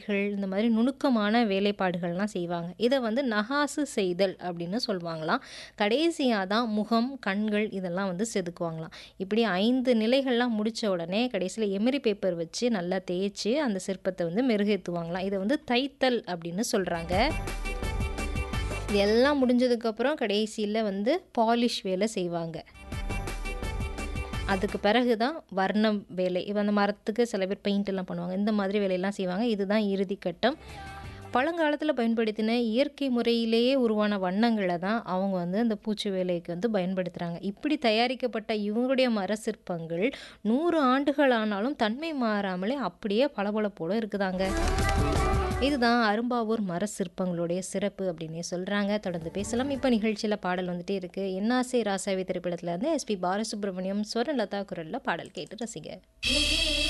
ஆணிகள் இந்த மாதிரி நுணுக்கமான வேலைப்பாடுகள்லாம் செய்வாங்க இதை வந்து நகாசு செய்தல் அப்படின்னு சொல்லுவாங்களாம் கடைசியாக தான் முகம் கண்கள் இதெல்லாம் வந்து செதுக்குவாங்களாம் இப்படி ஐந்து நிலைகள்லாம் முடித்த உடனே கடைசியில் எமரி பேப்பர் வச்சு நல்லா தேய்ச்சி அந்த சிற்பத்தை வந்து மெருகேற்றுவாங்களாம் இதை வந்து தைத்தல் அப்படின்னு சொல்கிறாங்க இது எல்லாம் முடிஞ்சதுக்கப்புறம் கடைசியில் வந்து பாலிஷ் வேலை செய்வாங்க அதுக்கு பிறகு தான் வர்ணம் வேலை இப்போ அந்த மரத்துக்கு சில பேர் பெயிண்ட் எல்லாம் பண்ணுவாங்க இந்த மாதிரி வேலையெல்லாம் செய்வாங்க இதுதான் இறுதி கட்டம் பழங்காலத்தில் பயன்படுத்தின இயற்கை முறையிலேயே உருவான வண்ணங்களை தான் அவங்க வந்து அந்த பூச்சி வேலைக்கு வந்து பயன்படுத்துகிறாங்க இப்படி தயாரிக்கப்பட்ட இவங்களுடைய மர சிற்பங்கள் நூறு ஆண்டுகள் ஆனாலும் தன்மை மாறாமலே அப்படியே பளபளப்போடு இருக்குதாங்க இதுதான் அரும்பாவூர் மர சிற்பங்களுடைய சிறப்பு அப்படின்னே சொல்கிறாங்க தொடர்ந்து பேசலாம் இப்போ நிகழ்ச்சியில் பாடல் வந்துட்டே இருக்குது என்னாசை ராசாவி திரைப்படத்தில் இருந்து எஸ்பி பாலசுப்ரமணியம் ஸ்வரலதா குரலில் பாடல் கேட்டு ரசிங்க